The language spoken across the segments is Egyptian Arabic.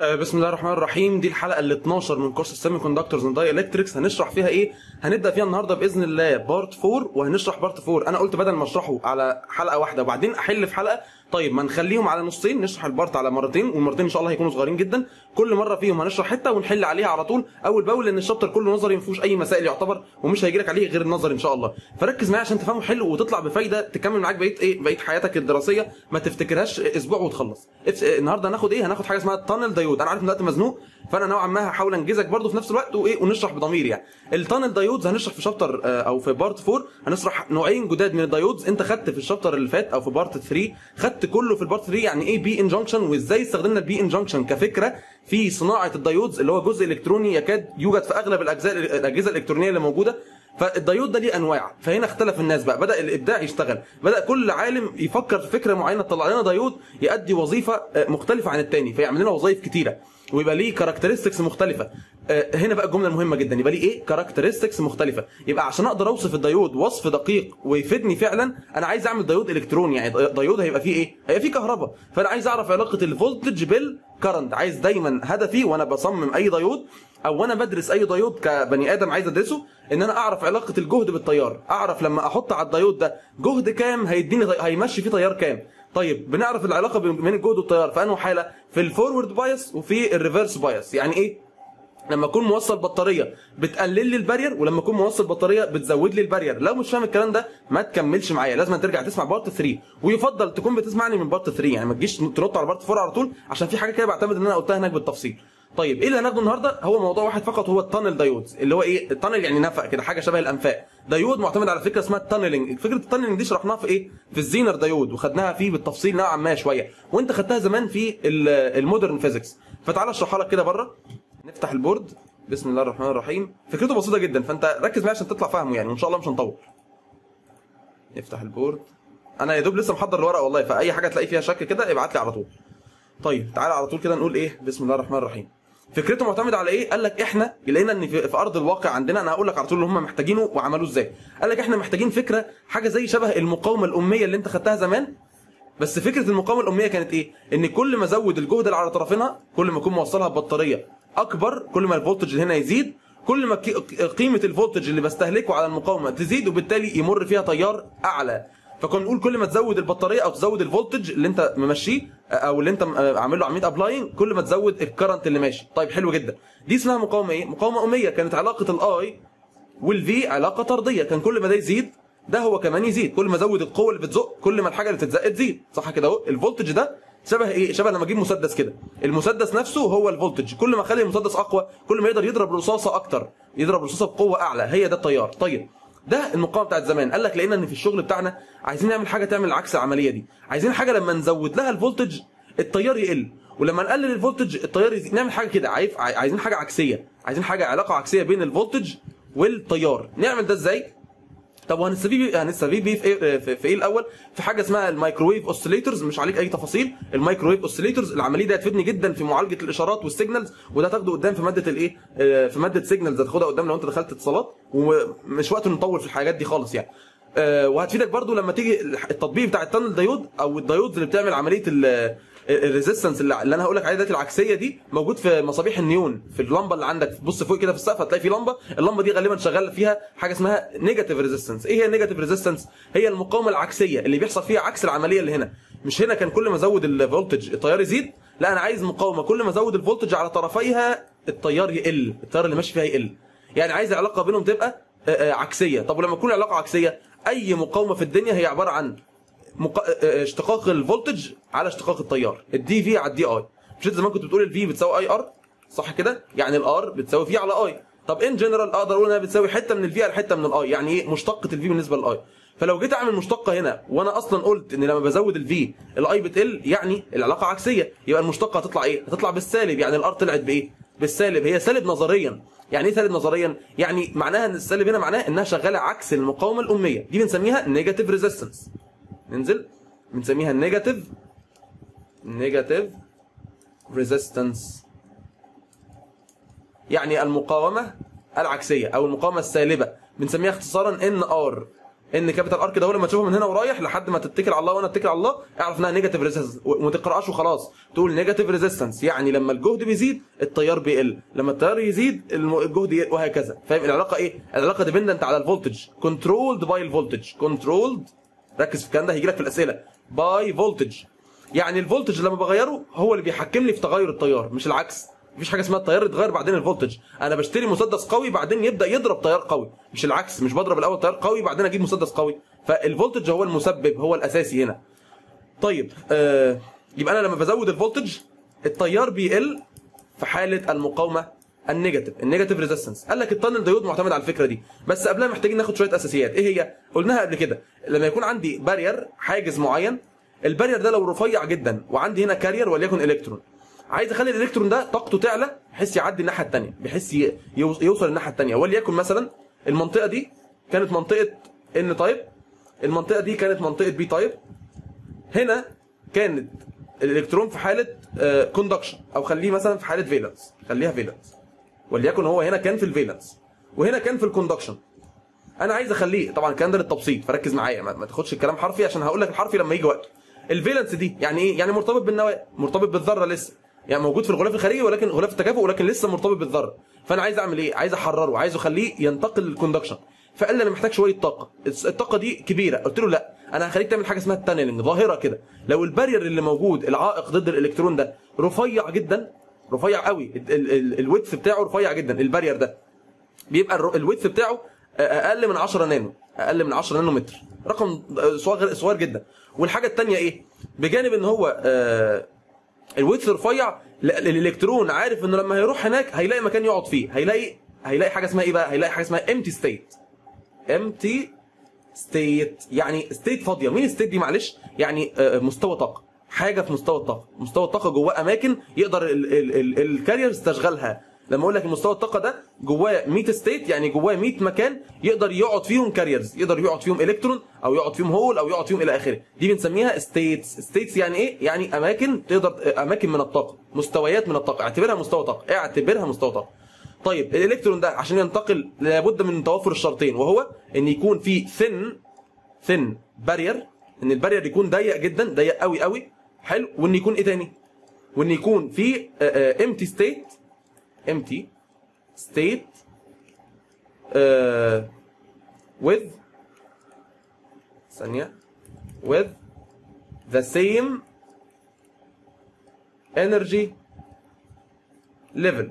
آه، بسم الله الرحمن الرحيم دي الحلقه ال 12 من كورس السيمي كوندكتورز اند الكتريكس هنشرح فيها ايه هنبدا فيها النهارده باذن الله بارت 4 وهنشرح بارت 4 انا قلت بدل ما اشرحه على حلقه واحده وبعدين احل في حلقه طيب ما نخليهم على نصين نشرح البارت على مرتين والمرتين ان شاء الله هيكونوا صغيرين جدا كل مره فيهم هنشرح حته ونحل عليها على طول اول باول لان الشابتر كله نظري ما فيهوش اي مسائل يعتبر ومش هيجي لك عليه غير النظري ان شاء الله فركز معايا عشان تفهمه حلو وتطلع بفايده تكمل معاك بقيه ايه بقيه حياتك الدراسيه ما تفتكرهاش اسبوع وتخلص اف- النهارده هناخد ايه هناخد حاجه اسمها التانل دايود انا عارف ان الوقت مزنوق فانا نوعا ما هحاول انجزك برضه في نفس الوقت وايه ونشرح بضمير يعني التانل دايودز هنشرح في شابتر آه، او في بارت 4 هنشرح نوعين جداد من الدايودز انت خدت في الشابتر اللي فات او في بارت 3 خدت كله في البارت 3 يعني ايه بي انجنكشن وازاي استخدمنا البي انجنكشن كفكره في صناعه الدايودز اللي هو جزء الكتروني يكاد يوجد في اغلب الاجزاء الاجهزه الالكترونيه اللي موجوده فالدايود ده ليه انواع فهنا اختلف الناس بقى بدا الابداع يشتغل بدا كل عالم يفكر في فكره معينه تطلع لنا دايود يؤدي وظيفه آه، مختلفه عن التاني فيعمل لنا وظائف كتيره ويبقى ليه كاركترستكس مختلفه آه، هنا بقى الجمله المهمه جدا يبقى ليه ايه كاركترستكس مختلفه يبقى عشان اقدر اوصف الدايود وصف دقيق ويفيدني فعلا انا عايز اعمل دايود الكتروني يعني دايود هيبقى فيه ايه هيبقى فيه كهرباء فانا عايز اعرف علاقه الفولتج بالكرنت عايز دايما هدفي وانا بصمم اي دايود او وانا بدرس اي دايود كبني ادم عايز ادرسه ان انا اعرف علاقه الجهد بالتيار اعرف لما احط على الدايود ده جهد كام هيديني هيمشي فيه تيار كام طيب بنعرف العلاقه بين الجهد والتيار في انه حاله في الفورورد بايس وفي الريفرس بايس يعني ايه لما اكون موصل بطاريه بتقلل لي البارير ولما اكون موصل بطاريه بتزود لي البارير لو مش فاهم الكلام ده ما تكملش معايا لازم ترجع تسمع بارت 3 ويفضل تكون بتسمعني من بارت 3 يعني ما تجيش تنط على بارت 4 على طول عشان في حاجه كده بعتمد ان انا قلتها هناك بالتفصيل طيب ايه اللي هناخده النهارده هو موضوع واحد فقط هو التانل دايودز اللي هو ايه التانل يعني نفق كده حاجه شبه الانفاق دايود معتمد على فكره اسمها التانلنج فكره التانلنج دي شرحناها في ايه في الزينر دايود وخدناها فيه بالتفصيل نوعا ما شويه وانت خدتها زمان في ال- المودرن فيزيكس فتعالى اشرحها لك كده بره نفتح البورد بسم الله الرحمن الرحيم فكرته بسيطه جدا فانت ركز معايا عشان تطلع فاهمه يعني وان شاء الله مش هنطول نفتح البورد انا يا دوب لسه محضر الورقه والله فاي حاجه تلاقي فيها شك كده ابعت لي على طول طيب تعالى على طول كده نقول ايه بسم الله الرحمن الرحيم فكرته معتمده على ايه قال لك احنا لقينا ان في, في ارض الواقع عندنا انا هقول لك على طول اللي هم محتاجينه وعملوه ازاي قال لك احنا محتاجين فكره حاجه زي شبه المقاومه الاميه اللي انت خدتها زمان بس فكره المقاومه الاميه كانت ايه ان كل ما ازود الجهد اللي على طرفينها كل ما اكون موصلها ببطاريه اكبر كل ما الفولتج اللي هنا يزيد كل ما كي- قيمه الفولتج اللي بستهلكه على المقاومه تزيد وبالتالي يمر فيها تيار اعلى فكنا نقول كل ما تزود البطاريه او تزود الفولتج اللي انت ممشيه او اللي انت م- عامل له عمليه ابلاين كل ما تزود الكرنت اللي ماشي طيب حلو جدا دي اسمها مقاومه ايه مقاومه اميه كانت علاقه الاي والفي علاقه طرديه كان كل ما ده يزيد ده هو كمان يزيد كل ما ازود القوه اللي بتزق كل ما الحاجه اللي تتزق تزيد صح كده اهو الفولتج ده شبه ايه شبه لما اجيب مسدس كده المسدس نفسه هو الفولتج كل ما اخلي المسدس اقوى كل ما يقدر يضرب رصاصه اكتر يضرب رصاصه بقوه اعلى هي ده التيار طيب ده المقاومه بتاعت زمان قال لك لقينا ان في الشغل بتاعنا عايزين نعمل حاجه تعمل عكس العمليه دي عايزين حاجه لما نزود لها الفولتج التيار يقل ولما نقلل الفولتج التيار يزيد نعمل حاجه كده عايز عايزين حاجه عكسيه عايزين حاجه علاقه عكسيه بين الفولتج والتيار نعمل ده ازاي طب وهنستفيد بيه هنستفيد بيه في ايه في, في ايه الاول في حاجه اسمها المايكروويف اوسيليتورز مش عليك اي تفاصيل المايكروويف اوسيليتورز العمليه دي هتفيدني جدا في معالجه الاشارات والسيجنالز وده هتاخده قدام في ماده الايه آه، في ماده سيجنالز هتاخدها قدام لو انت دخلت اتصالات ومش وقت نطول في الحاجات دي خالص يعني آه، وهتفيدك برضو لما تيجي التطبيق بتاع التانل دايود او الدايود اللي بتعمل عمليه ال- الريزيستنس اللي اللي انا هقول لك عليها دلوقتي العكسيه دي موجود في مصابيح النيون في اللمبه اللي عندك بص فوق كده في السقف هتلاقي في لمبه اللمبه دي غالبا شغال فيها حاجه اسمها نيجاتيف ريزيستنس ايه هي النيجاتيف ريزيستنس هي المقاومه العكسيه اللي بيحصل فيها عكس العمليه اللي هنا مش هنا كان كل ما ازود الفولتج التيار يزيد لا انا عايز مقاومه كل ما ازود الفولتج على طرفيها التيار يقل التيار اللي ماشي فيها يقل يعني عايز العلاقه بينهم تبقى آه، آه، عكسيه طب ولما تكون العلاقه عكسيه اي مقاومه في الدنيا هي عباره عن مق... اه- اشتقاق الفولتج على اشتقاق التيار الدي في على الدي اي مش انت زمان كنت بتقول الفي بتساوي اي ار صح كده يعني الار بتساوي في على اي طب ان جنرال اقدر اقول انها بتساوي حته من الفي على حته من الاي يعني ايه مشتقه الفي بالنسبه للاي فلو جيت اعمل مشتقه هنا وانا اصلا قلت ان لما بزود الفي الاي بتقل يعني العلاقه عكسيه يبقى المشتقه هتطلع ايه هتطلع بالسالب يعني الار طلعت بايه بالسالب هي سالب نظريا يعني ايه سالب نظريا يعني معناها ان السالب هنا معناه انها شغاله عكس المقاومه الاميه دي بنسميها نيجاتيف ريزيستنس ننزل بنسميها النيجاتيف نيجاتيف ريزيستنس يعني المقاومه العكسيه او المقاومه السالبه بنسميها اختصارا ان ار ان كابيتال ار كده هو لما تشوفها من هنا ورايح لحد ما تتكل على الله وانا اتكل على الله اعرف انها نيجاتيف ريزيستنس وما تقراش وخلاص تقول نيجاتيف ريزيستنس يعني لما الجهد بيزيد التيار بيقل لما التيار يزيد الم- الجهد يقل وهكذا فاهم العلاقه ايه العلاقه ديبندنت على الفولتج كنترولد باي الفولتج كنترولد ركز في الكلام ده هيجي لك في الاسئله باي فولتج يعني الفولتج لما بغيره هو اللي بيحكم لي في تغير التيار مش العكس مفيش حاجه اسمها التيار يتغير بعدين الفولتج انا بشتري مسدس قوي بعدين يبدا يضرب تيار قوي مش العكس مش بضرب الاول تيار قوي بعدين اجيب مسدس قوي فالفولتج هو المسبب هو الاساسي هنا طيب آه يبقى انا لما بزود الفولتج التيار بيقل في حاله المقاومه النيجاتيف النيجاتيف ريزيستنس قال لك التانل دايود معتمد على الفكره دي بس قبلها محتاجين ناخد شويه اساسيات ايه هي قلناها قبل كده لما يكون عندي بارير حاجز معين البارير ده لو رفيع جدا وعندي هنا كارير وليكن الكترون عايز اخلي الالكترون ده طاقته تعلى بحيث يعدي الناحيه الثانيه بحيث ي- يوص- يوصل الناحيه الثانيه وليكن مثلا المنطقه دي كانت منطقه ان تايب المنطقه دي كانت منطقه بي تايب هنا كانت الالكترون في حاله كوندكشن او خليه مثلا في حاله فيلنس خليها فيلنس وليكن هو هنا كان في الفيلنس وهنا كان في الكوندكشن انا عايز اخليه طبعا الكلام ده للتبسيط فركز معايا ما, ما تاخدش الكلام حرفي عشان هقول لك الحرفي لما يجي وقته الفالنس دي يعني ايه يعني مرتبط بالنواه مرتبط بالذره لسه يعني موجود في الغلاف الخارجي ولكن غلاف التكافؤ ولكن لسه مرتبط بالذره فانا عايز اعمل ايه عايز احرره عايز اخليه ينتقل للكوندكشن فقال لي انا محتاج شويه طاقه الطاقه دي كبيره قلت له لا انا هخليك تعمل حاجه اسمها التانلنج ظاهره كده لو البارير اللي موجود العائق ضد الالكترون ده رفيع جدا رفيع قوي الويدث بتاعه رفيع جدا البارير ده بيبقى الر- الويدث بتاعه اقل من 10 نانو اقل من 10 نانو متر رقم صغير صغير جدا والحاجه الثانيه ايه بجانب ان هو آه، الويدث رفيع لا- الالكترون عارف انه لما هيروح هناك هيلاقي مكان يقعد فيه هيلاقي هيلاقي حاجه اسمها ايه بقى هيلاقي حاجه اسمها امتي ستيت امتي ستيت يعني ستيت فاضيه مين ستيت دي معلش يعني آه، مستوى طاقه حاجه في مستوى الطاقه مستوى الطاقه جواه اماكن يقدر ال- ال- ال- الكارير يستشغلها لما اقول لك مستوى الطاقه ده جواه 100 ستيت يعني جواه 100 مكان يقدر يقعد فيهم كاريرز يقدر يقعد فيهم الكترون او يقعد فيهم هول او يقعد فيهم الى اخره دي بنسميها ستيتس ستيتس يعني ايه يعني اماكن تقدر اماكن من الطاقه مستويات من الطاقه اعتبرها مستوى طاقه اعتبرها مستوى طاقه طيب الالكترون ده عشان ينتقل لابد من توفر الشرطين وهو ان يكون في ثن ثن بارير ان البارير يكون ضيق جدا ضيق قوي قوي حلو وان يكون ايه تاني وان يكون في امتي ستيت امتي ستيت with ثانية with the same energy level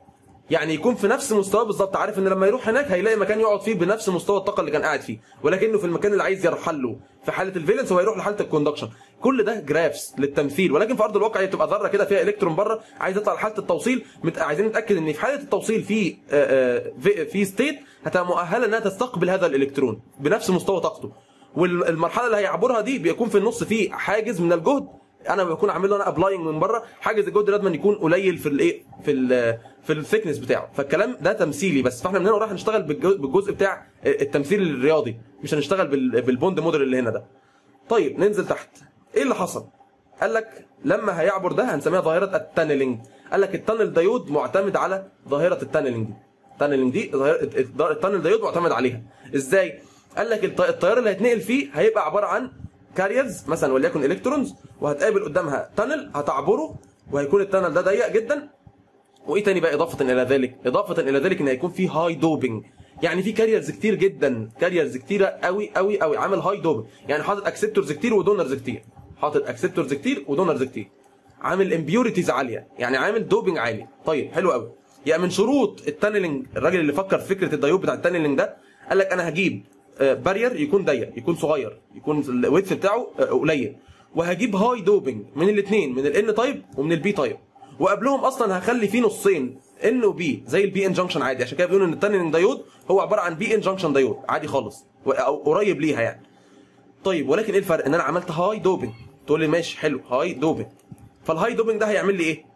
يعني يكون في نفس مستواه بالظبط عارف ان لما يروح هناك هيلاقي مكان يقعد فيه بنفس مستوى الطاقه اللي كان قاعد فيه ولكنه في المكان اللي عايز يرحل له في حاله الفالنس هو هيروح لحاله الكوندكشن كل ده جرافس للتمثيل ولكن في ارض الواقع هي بتبقى ذره كده فيها الكترون بره عايز يطلع لحاله التوصيل مت... عايزين نتاكد ان في حاله التوصيل في آه، آه، في- في ستيت هتبقى مؤهله انها تستقبل هذا الالكترون بنفس مستوى طاقته والمرحله اللي هيعبرها دي بيكون في النص فيه حاجز من الجهد انا بكون عامل له انا ابلاينج من بره حاجز الجهد لازم يكون قليل في الايه في ال في الثيكنس بتاعه فالكلام ده تمثيلي بس فاحنا من هنا رايح نشتغل بالجو- بالجزء بتاع التمثيل الرياضي مش هنشتغل بال- بالبوند موديل اللي هنا ده طيب ننزل تحت ايه اللي حصل قال لك لما هيعبر ده هنسميها ظاهره التانلينج قال لك التانل دايود معتمد على ظاهره التانلينج دي التانلينج دي ظاهره التانل دايود معتمد عليها ازاي قال لك الط- التيار اللي هيتنقل فيه هيبقى عباره عن كاريرز مثلا وليكن الكترونز وهتقابل قدامها تانل هتعبره وهيكون التانل ده ضيق جدا وايه تاني بقى اضافه الى ذلك اضافه الى ذلك ان هيكون في هاي دوبنج يعني في كاريرز كتير جدا كاريرز كتيره قوي قوي قوي عامل هاي دوبنج يعني حاطط اكسبتورز كتير ودونرز كتير حاطط اكسبتورز كتير ودونرز كتير عامل امبيوريتيز عاليه يعني عامل دوبنج عالي طيب حلو قوي يعني من شروط التانلينج الراجل اللي فكر في فكره الدايود بتاع التانلينج ده قال لك انا هجيب بارير يكون ضيق يكون صغير يكون الويدث بتاعه آه، قليل وهجيب هاي دوبنج من الاثنين من الان تايب ومن البي تايب وقبلهم اصلا هخلي فيه نصين ان وبي زي البي ان جنكشن عادي عشان كده بيقولوا ان التانلينج دايود هو عباره عن بي ان جنكشن دايود عادي خالص و- او قريب ليها يعني طيب ولكن ايه الفرق ان انا عملت هاي دوبنج تقول لي ماشي حلو هاي دوبنج فالهاي دوبنج ده هيعمل لي ايه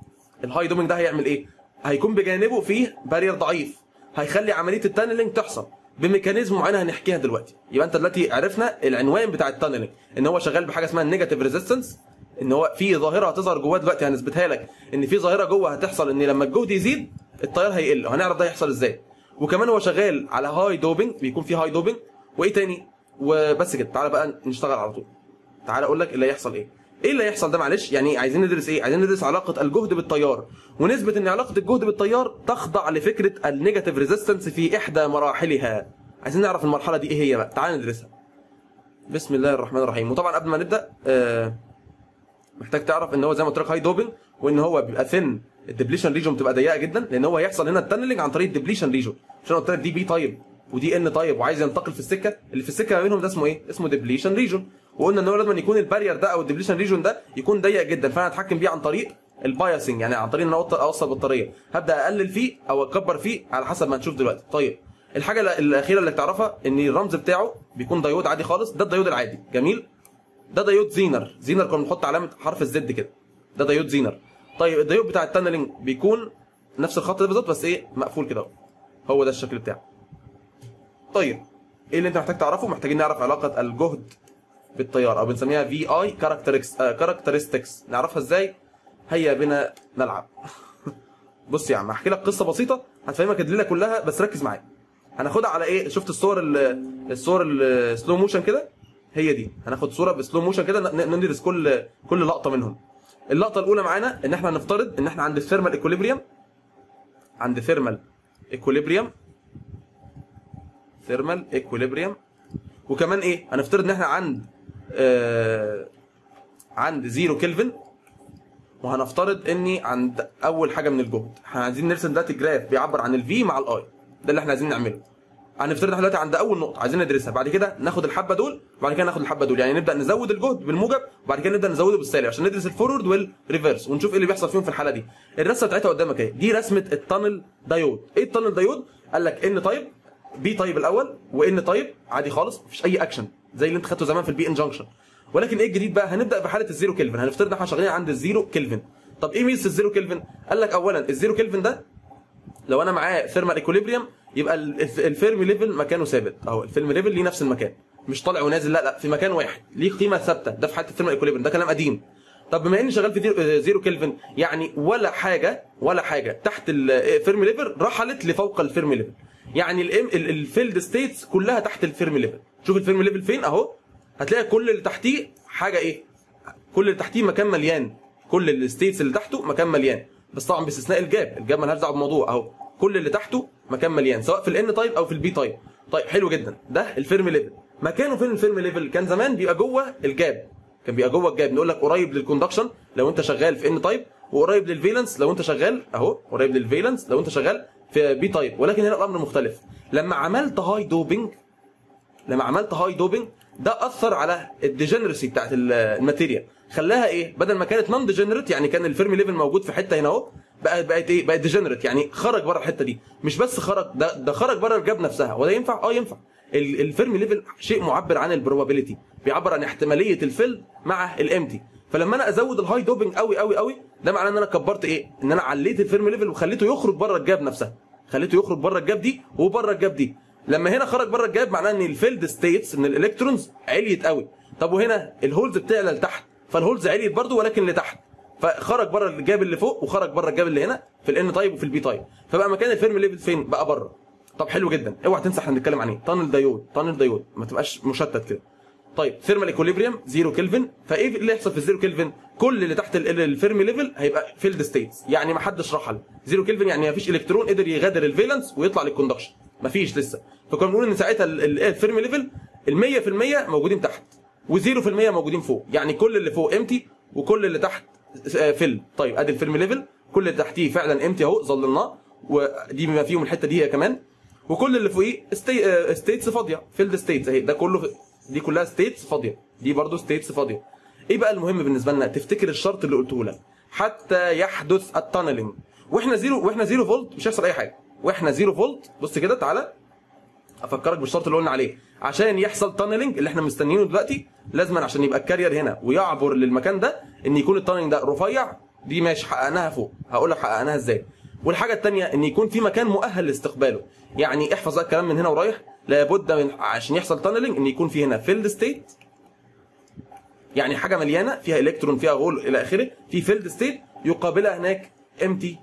الهاي دوبنج ده هيعمل ايه هيكون بجانبه فيه بارير ضعيف هيخلي عمليه التانلينج تحصل بميكانيزم معينه هنحكيها دلوقتي يبقى انت دلوقتي عرفنا العنوان بتاع التانلينج ان هو شغال بحاجه اسمها النيجاتيف ريزيستنس ان هو في ظاهره هتظهر جواه دلوقتي هنثبتها لك ان في ظاهره جوه هتحصل ان لما الجهد يزيد التيار هيقل وهنعرف ده هيحصل ازاي وكمان هو شغال على هاي دوبنج بيكون في هاي دوبنج وايه تاني وبس كده تعالى بقى نشتغل على طول تعالى اقول لك اللي هيحصل ايه ايه اللي هيحصل ده معلش يعني عايزين ندرس ايه عايزين ندرس علاقه الجهد بالتيار ونثبت ان علاقه الجهد بالتيار تخضع لفكره النيجاتيف ريزيستنس في احدى مراحلها عايزين نعرف المرحله دي ايه هي بقى تعالى ندرسها بسم الله الرحمن الرحيم وطبعا قبل ما نبدا آه محتاج تعرف ان هو زي ما قلت لك هاي دوبنج وان هو بيبقى ثين الدبليشن ريجون بتبقى ضيقه جدا لان هو هيحصل هنا التنلنج عن طريق الدبليشن ريجون عشان قلت لك دي بي طيب ودي ان طيب وعايز ينتقل في السكه اللي في السكه ما بينهم ده اسمه ايه؟ اسمه دبليشن ريجون وقلنا ان هو لازم يكون البارير ده او الدبليشن ريجون ده يكون ضيق جدا فانا هتحكم بيه عن طريق البايسنج يعني عن طريق ان انا اوصل بطاريه هبدا اقلل فيه او اكبر فيه على حسب ما هنشوف دلوقتي طيب الحاجه الاخيره اللي تعرفها ان الرمز بتاعه بيكون ديود عادي خالص ده الديود العادي جميل ده ديود زينر زينر كنا بنحط علامه حرف الزد كده ده ديود زينر طيب الديود بتاع التانلينج بيكون نفس الخط ده بالظبط بس ايه مقفول كده هو ده الشكل بتاعه طيب ايه اللي انت محتاج تعرفه محتاجين نعرف علاقه الجهد بالتيار او بنسميها في اي كاركترستكس نعرفها ازاي هيا بنا نلعب بص يا عم هحكي لك قصه بسيطه هتفهمك الليله كلها بس ركز معايا هناخدها على ايه شفت الصور الصور السلو موشن كده هي دي هناخد صوره بسلو موشن كده ندرس كل كل لقطه منهم اللقطه الاولى معانا ان احنا هنفترض ان احنا عند الثيرمال ايكوليبريم عند ثيرمال ايكوليبريم ثيرمال ايكوليبريم وكمان ايه هنفترض ان احنا عند آه عند زيرو كلفن وهنفترض اني عند اول حاجه من الجهد احنا عايزين نرسم دلوقتي جراف بيعبر عن الفي مع الاي ده اللي احنا عايزين نعمله هنفترض احنا دلوقتي عند اول نقطه عايزين ندرسها بعد كده ناخد الحبه دول وبعد كده ناخد الحبه دول يعني نبدا نزود الجهد بالموجب وبعد كده نبدا نزوده بالسالب عشان ندرس الفورورد والريفرس ونشوف ايه اللي بيحصل فيهم في الحاله دي الرسمه بتاعتها قدامك اهي دي رسمه التانل دايود ايه التانل دايود قال لك ان تايب بي تايب الاول وان تايب عادي خالص مفيش اي اكشن زي اللي انت خدته زمان في البي ان جانكشن ولكن ايه الجديد بقى هنبدا بحاله الزيرو كلفن هنفترض احنا شغالين عند الزيرو كلفن طب ايه ميزه الزيرو كلفن قال لك اولا الزيرو كلفن ده لو انا معاه ثيرمال ايكوليبريم يبقى الفيرمي ليفل مكانه ثابت اهو الفيرمي ليفل ليه نفس المكان مش طالع ونازل لا لا في مكان واحد ليه قيمه ثابته ده في حاله الثيرمال ايكوليبريم ده كلام قديم طب بما اني شغال في زيرو كلفن يعني ولا حاجه ولا حاجه تحت الفيرمي ليفل رحلت لفوق الفيرمي ليفل يعني الام الفيلد ستيتس كلها تحت الفيرمي ليفل شوف الفيرمي ليفل فين اهو هتلاقي كل اللي تحتيه حاجه ايه كل اللي تحتيه مكان مليان كل الستيتس اللي تحته مكان مليان بس طبعا باستثناء الجاب الجاب مالهاش دعوه بالموضوع اهو كل اللي تحته مكان مليان سواء في الان تايب او في البي تايب طيب حلو جدا ده الفيرمي ليفل مكانه فين الفيرمي ليفل كان زمان بيبقى جوه الجاب كان بيبقى جوه الجاب نقول لك قريب للكوندكشن لو انت شغال في ان تايب وقريب للفيلنس لو انت شغال اهو قريب للفيلنس لو انت شغال في بي تايب ولكن هنا الامر مختلف لما عملت هاي دوبنج لما عملت هاي دوبنج ده اثر على الديجنرسي بتاعت الماتيريال خلاها ايه بدل ما كانت نون ديجنريت يعني كان الفيرمي ليفل موجود في حته هنا اهو بقت بقت ايه بقت ديجنريت يعني خرج بره الحته دي مش بس خرج ده ده خرج بره الجاب نفسها وده ينفع اه ينفع الفيرمي ليفل شيء معبر عن البروبابيلتي بيعبر عن احتماليه الفيل مع الامتي فلما انا ازود الهاي دوبنج قوي قوي قوي ده معناه ان انا كبرت ايه ان انا عليت الفيرمي ليفل وخليته يخرج بره الجاب نفسها خليته يخرج بره الجاب دي وبره الجاب دي لما هنا خرج بره الجاب معناه ان الفيلد ستيتس من الالكترونز عليت قوي طب وهنا الهولز بتعلى لتحت فالهولز عليت برده ولكن لتحت فخرج بره الجاب اللي فوق وخرج بره الجاب اللي هنا في الان تايب وفي البي تايب فبقى مكان الفيرم ليفل فين بقى بره طب حلو جدا اوعى تنسى احنا بنتكلم عن ايه تانل دايود تانل دايود ما تبقاش مشتت كده طيب ثيرمال ايكوليبريم زيرو كلفن فايه اللي يحصل في الزيرو كلفن كل اللي تحت الفيرمي ليفل هيبقى فيلد ستيتس يعني ما حدش رحل زيرو كلفن يعني ما فيش الكترون قدر يغادر الفالنس ويطلع للكوندكشن ما فيش لسه فكنا بنقول ان ساعتها الفيرمي ليفل ال 100% موجودين تحت و0% موجودين فوق يعني كل اللي فوق امتي وكل اللي تحت فيل طيب ادي الفيرمي ليفل كل اللي تحتيه فعلا امتي اهو ظللناه ودي بما فيهم الحته دي هي كمان وكل اللي فوقيه ستي... ستيتس فاضيه فيلد ستيتس اهي ده كله ف... دي كلها ستيتس فاضيه دي برضو ستيتس فاضيه ايه بقى المهم بالنسبه لنا تفتكر الشرط اللي قلته لك حتى يحدث التانلينج واحنا زيرو واحنا زيرو فولت مش هيحصل اي حاجه واحنا زيرو فولت بص كده تعالى افكرك بالشرط اللي قلنا عليه عشان يحصل تانلينج اللي احنا مستنيينه دلوقتي لازما عشان يبقى الكارير هنا ويعبر للمكان ده ان يكون التانلينج ده رفيع دي ماشي حققناها فوق هقول لك حققناها ازاي والحاجه الثانيه ان يكون في مكان مؤهل لاستقباله يعني احفظ بقى الكلام من هنا ورايح لابد من عشان يحصل تانلينج ان يكون في هنا فيلد ستيت يعني حاجه مليانه فيها الكترون فيها غول الى اخره في فيلد ستيت يقابلها هناك امتي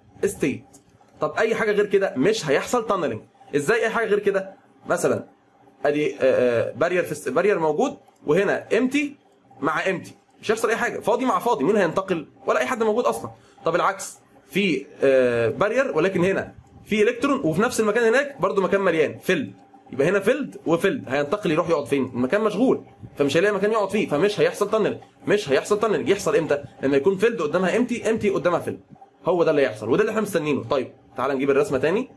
ستيت طب اي حاجه غير كده مش هيحصل تانلينج ازاي اي حاجه غير كده مثلا ادي بارير في بارير موجود وهنا امتي مع امتي مش هيحصل اي حاجه فاضي مع فاضي مين هينتقل ولا اي حد موجود اصلا طب العكس في بارير ولكن هنا في الكترون وفي نفس المكان هناك برضو مكان مليان فيلد يبقى هنا فيلد وفيلد هينتقل يروح يقعد فين المكان مشغول فمش هيلاقي مكان يقعد فيه فمش هيحصل تنل مش هيحصل تنل يحصل امتى لما يكون فيلد قدامها امتي امتي قدامها فيلد هو ده اللي هيحصل وده اللي احنا مستنيينه طيب تعال نجيب الرسمه تاني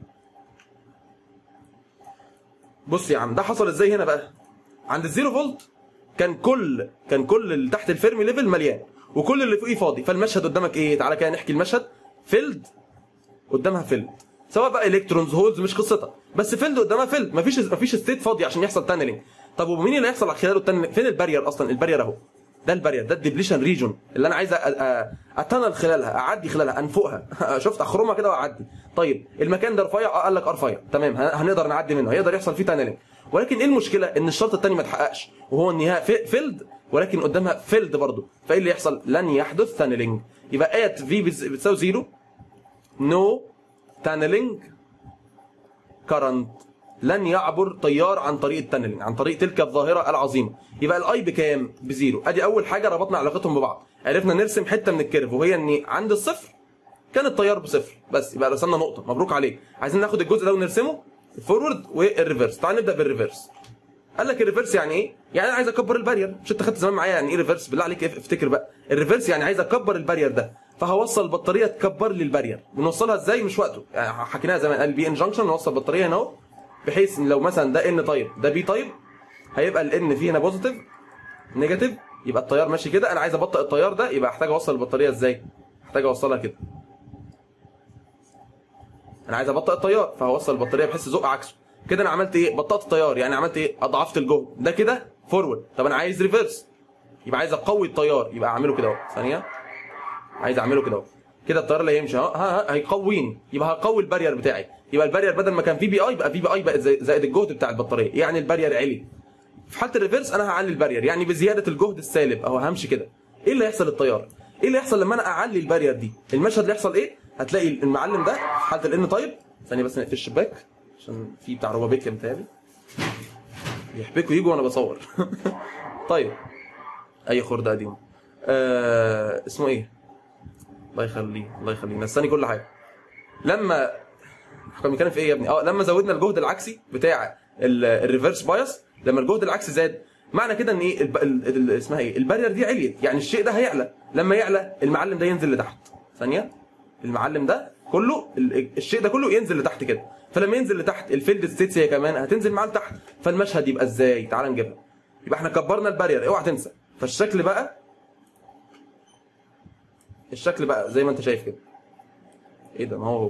بص يا عم ده حصل ازاي هنا بقى عند الزيرو فولت كان كل كان كل اللي تحت الفيرمي ليفل مليان وكل اللي فوقيه فاضي فالمشهد قدامك ايه تعالى كده نحكي المشهد فيلد قدامها فيلد سواء بقى الكترونز هولز مش قصتها بس فيلد قدامها فيلد مفيش مفيش ستيت فاضي عشان يحصل تانلينج طب ومين اللي هيحصل على خلاله التانلينج فين البارير اصلا البارير اهو ده البارير ده الديبليشن ريجون اللي انا عايز اتنل خلالها اعدي خلالها انفقها شفت اخرمها كده واعدي طيب المكان ده رفيع قال لك رفيع تمام هنقدر نعدي منه هيقدر يحصل فيه تانلينج ولكن ايه المشكله ان الشرط الثاني ما اتحققش وهو ان هي فيلد ولكن قدامها فيلد برضه فايه اللي يحصل لن يحدث تانلينج يبقى ات في بتساوي زيرو نو تانلينج كرنت لن يعبر تيار عن طريق التانلينج عن طريق تلك الظاهره العظيمه يبقى الاي بكام بزيرو ادي اول حاجه ربطنا علاقتهم ببعض عرفنا نرسم حته من الكيرف وهي ان عند الصفر كان التيار بصفر بس يبقى رسمنا نقطه مبروك عليك عايزين ناخد الجزء ده ونرسمه الفورورد والريفرس تعال نبدا بالريفرس قال لك الريفرس يعني ايه يعني انا عايز اكبر البارير مش انت خدت زمان معايا يعني ايه ريفرس بالله عليك افتكر بقى الريفرس يعني عايز اكبر البارير ده فهوصل البطاريه تكبر لي البارير بنوصلها ازاي مش وقته يعني حكيناها زمان قال بي ان جنكشن نوصل البطاريه هنا اهو بحيث ان لو مثلا ده ان طيب ده بي طيب هيبقى الان فيه هنا بوزيتيف نيجاتيف يبقى التيار ماشي كده انا عايز ابطئ التيار ده يبقى احتاج اوصل البطاريه ازاي احتاج اوصلها كده انا عايز ابطئ التيار فهوصل البطاريه بحيث ازق عكسه كده انا عملت ايه بطأت التيار يعني عملت ايه اضعفت الجهد ده كده فورورد طب انا عايز ريفرس يبقى عايز اقوي التيار يبقى اعمله كده اهو ثانيه عايز اعمله كده اهو كده التيار اللي هيمشي اهو ها ها هيقويني يبقى هقوي البارير بتاعي يبقى البارير بدل ما كان في بي اي بقى في بي اي بقت زائد الجهد بتاع البطاريه يعني البارير علي في حاله الريفرس انا هعلي البارير يعني بزياده الجهد السالب اهو همشي كده ايه اللي هيحصل للتيار ايه اللي هيحصل لما انا اعلي البارير دي المشهد اللي يحصل ايه هتلاقي المعلم ده في حاله الان طيب ثانيه بس نقفل الشباك عشان في بتاع روبابيكيا متهيألي يحبكوا يجوا وانا بصور طيب اي خرده قديمه آه اسمه ايه الله يخليه الله يخليه نساني كل حاجه لما كنا بنتكلم في ايه يا ابني اه لما زودنا الجهد العكسي بتاع الريفرس بايس لما الجهد العكسي زاد معنى كده ان ايه الب... ال... ال... اسمها ايه البارير دي عليت يعني الشيء ده هيعلى لما يعلى المعلم ده ينزل لتحت ثانيه المعلم ده كله ال... الشيء ده كله ينزل لتحت كده فلما ينزل لتحت الفيلد ستيتس هي كمان هتنزل معاه لتحت فالمشهد يبقى ازاي تعال نجيبها يبقى احنا كبرنا البارير اوعى تنسى فالشكل بقى الشكل بقى زي ما انت شايف كده ايه ده ما هو هو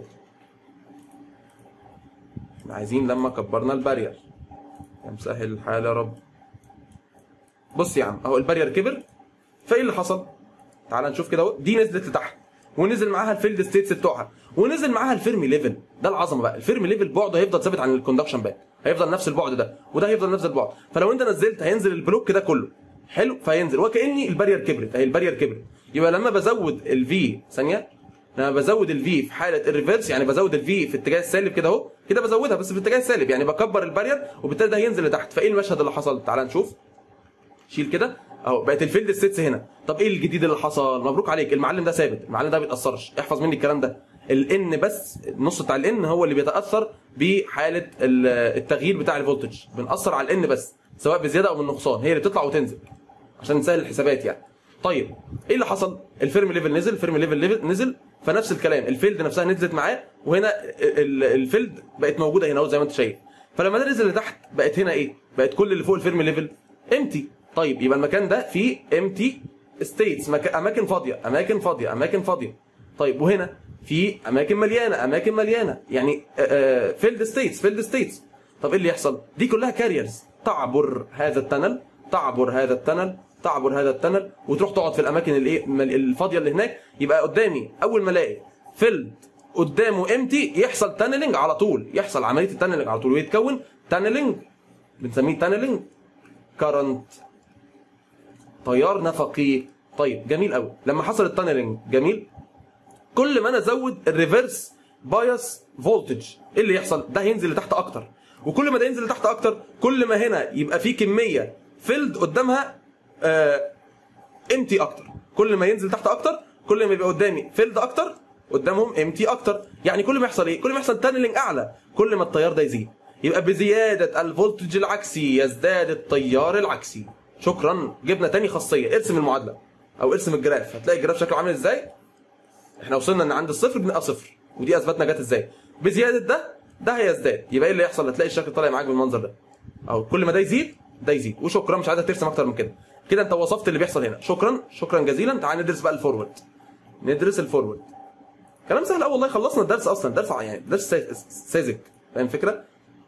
احنا عايزين لما كبرنا البارير يا مسهل الحال يا رب بص يا عم اهو البارير كبر فايه اللي حصل تعال نشوف كده اهو دي نزلت لتحت ونزل معاها الفيلد ستيتس بتوعها ونزل معاها الفيرمي ليفل ده العظمه بقى الفيرمي ليفل بعده هيفضل ثابت عن الكوندكشن باك هيفضل نفس البعد ده وده هيفضل نفس البعد فلو انت نزلت هينزل البلوك ده كله حلو فهينزل وكاني البارير كبرت اهي البارير كبرت يبقى لما بزود الفي ثانيه لما بزود الفي في حاله الريفرس يعني بزود الفي في اتجاه السالب كده اهو كده بزودها بس في اتجاه السالب يعني بكبر البارير وبالتالي ده هينزل لتحت فايه المشهد اللي حصل تعال نشوف شيل كده اهو بقت الفيلد ستيتس هنا طب ايه الجديد اللي حصل مبروك عليك المعلم ده ثابت المعلم ده ما بيتاثرش احفظ مني الكلام ده الان بس النص بتاع الان هو اللي بيتاثر بحاله التغيير بتاع الفولتج بنأثر على الان بس سواء بزياده او بالنقصان هي اللي بتطلع وتنزل عشان نسهل الحسابات يعني طيب ايه اللي حصل الفيرم ليفل نزل الفيرم ليفل نزل فنفس الكلام الفيلد نفسها نزلت معاه وهنا الفيلد بقت موجوده هنا زي ما انت شايف فلما ده نزل لتحت بقت هنا ايه بقت كل اللي فوق الفيرم ليفل امتي طيب يبقى المكان ده فيه امتي ستيتس اماكن فاضيه اماكن فاضيه اماكن فاضيه طيب وهنا في اماكن مليانه اماكن مليانه يعني فيلد ستيتس فيلد ستيتس طب ايه اللي يحصل دي كلها كاريرز تعبر هذا التنل تعبر هذا التنل تعبر هذا التنل وتروح تقعد في الاماكن الايه الفاضيه اللي هناك يبقى قدامي اول ما الاقي فيلد قدامه امتي يحصل تانلنج على طول يحصل عمليه التانلنج على طول ويتكون تانلنج بنسميه تانلنج كرنت تيار نفقي طيب جميل قوي لما حصل التانلنج جميل كل ما انا ازود الريفرس بايس فولتج ايه اللي يحصل ده هينزل لتحت اكتر وكل ما ده ينزل لتحت اكتر كل ما هنا يبقى في كميه فيلد قدامها امتي اكتر كل ما ينزل تحت اكتر كل ما يبقى قدامي فيلد اكتر قدامهم امتي اكتر يعني كل ما يحصل ايه كل ما يحصل تانلينج اعلى كل ما التيار ده يزيد يبقى بزياده الفولتج العكسي يزداد التيار العكسي شكرا جبنا تاني خاصيه ارسم المعادله او ارسم الجراف هتلاقي الجراف شكله عامل ازاي احنا وصلنا ان عند الصفر بنبقى صفر ودي اثبتنا جت ازاي بزياده ده ده هيزداد يبقى ايه اللي يحصل هتلاقي الشكل طالع معاك بالمنظر ده او كل ما ده يزيد ده يزيد وشكرا مش عايزك ترسم اكتر من كده كده انت وصفت اللي بيحصل هنا شكرا شكرا جزيلا تعال ندرس بقى الفورورد ندرس الفورورد كلام سهل قوي والله خلصنا الدرس اصلا درس يعني درس سا- ساذج فاهم الفكره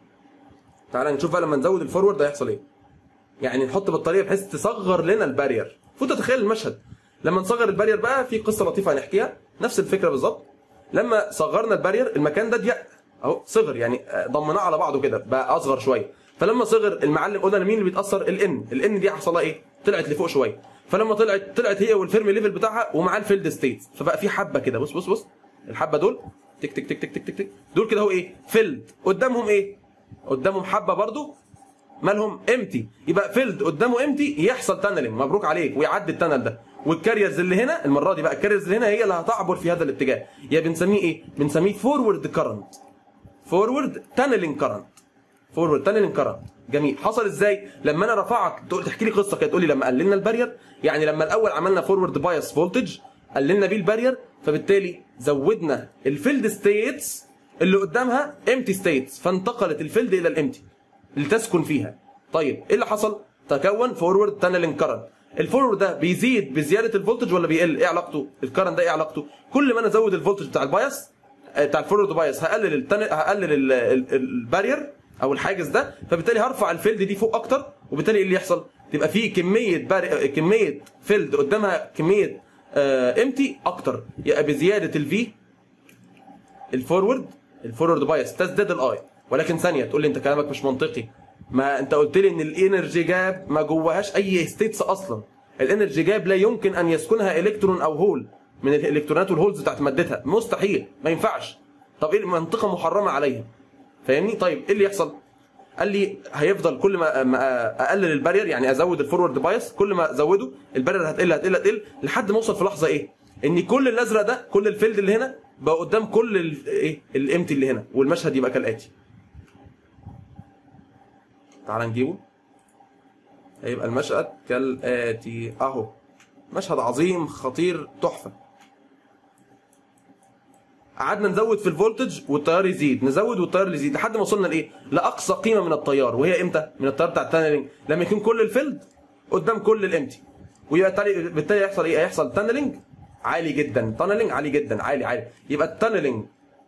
تعال نشوف بقى لما نزود الفورورد هيحصل ايه يعني نحط بطاريه بحيث تصغر لنا البارير فوت تتخيل المشهد لما نصغر البارير بقى في قصه لطيفه هنحكيها نفس الفكره بالظبط لما صغرنا البارير المكان ده ضيق اهو صغر يعني آه، ضمناه على بعضه كده بقى اصغر شويه فلما صغر المعلم قلنا مين اللي بيتاثر الان الان دي حصل لها ايه طلعت لفوق شويه فلما طلعت طلعت هي والفيرم ليفل بتاعها ومعاه الفيلد ستيت فبقى في حبه كده بص بص بص الحبه دول تك تك تك تك تك تك, تك. دول كده هو ايه فيلد قدامهم ايه قدامهم حبه برضو مالهم امتي يبقى فيلد قدامه امتي يحصل تانلنج مبروك عليك ويعدي التانل ده والكاريرز اللي هنا المره دي بقى الكاريرز اللي هنا هي اللي هتعبر في هذا الاتجاه يا بنسميه ايه بنسميه فورورد كارنت فورورد تانلنج كارنت فورورد تانلنج كارنت جميل حصل ازاي لما انا رفعك تقول تحكي لي قصه كده تقول لي لما قللنا البارير يعني لما الاول عملنا فورورد بايس فولتج قللنا بيه البارير فبالتالي زودنا الفيلد ستيتس اللي قدامها امتي ستيتس فانتقلت الفيلد الى الامتي لتسكن فيها طيب ايه اللي حصل تكون فورورد تانلنج كارنت الفورورد ده بيزيد بزياده الفولتج ولا بيقل ايه علاقته الكارنت ده ايه علاقته كل ما انا ازود الفولتج بتاع البايس بتاع الفورورد بايس هقلل التن... هقلل ال- ال- البارير او الحاجز ده فبالتالي هرفع الفيلد دي فوق اكتر وبالتالي ايه اللي يحصل تبقى في كميه باري... كميه فيلد قدامها كميه امتي اكتر يبقى بزياده الفي الفورورد الفورورد بايس تزداد الاي ولكن ثانيه تقول لي انت كلامك مش منطقي ما انت قلت لي ان الانرجي جاب ما جواهاش اي ستيتس اصلا الانرجي جاب لا يمكن ان يسكنها الكترون او هول من الالكترونات والهولز بتاعت مادتها مستحيل ما ينفعش طب ايه المنطقه محرمه عليها فاهمني طيب ايه اللي يحصل قال لي هيفضل كل ما ما اقلل البارير يعني ازود الفورورد بايس كل ما ازوده البارير هتقل هتقل هتقل لحد ما اوصل في لحظه ايه ان كل الازرق ده كل الفيلد اللي هنا بقى قدام كل ال- ايه الامتي اللي هنا والمشهد يبقى كالاتي تعال نجيبه هيبقى المشهد كالاتي اهو مشهد عظيم خطير تحفه قعدنا نزود في الفولتج والتيار يزيد نزود والتيار يزيد لحد ما وصلنا لايه لاقصى قيمه من التيار وهي امتى من التيار بتاع التانلينج لما يكون كل الفيلد قدام كل الامتي ويبقى بالتالي بالتالي يحصل ايه هيحصل تانلينج عالي جدا تانلينج عالي جدا عالي عالي يبقى التانلينج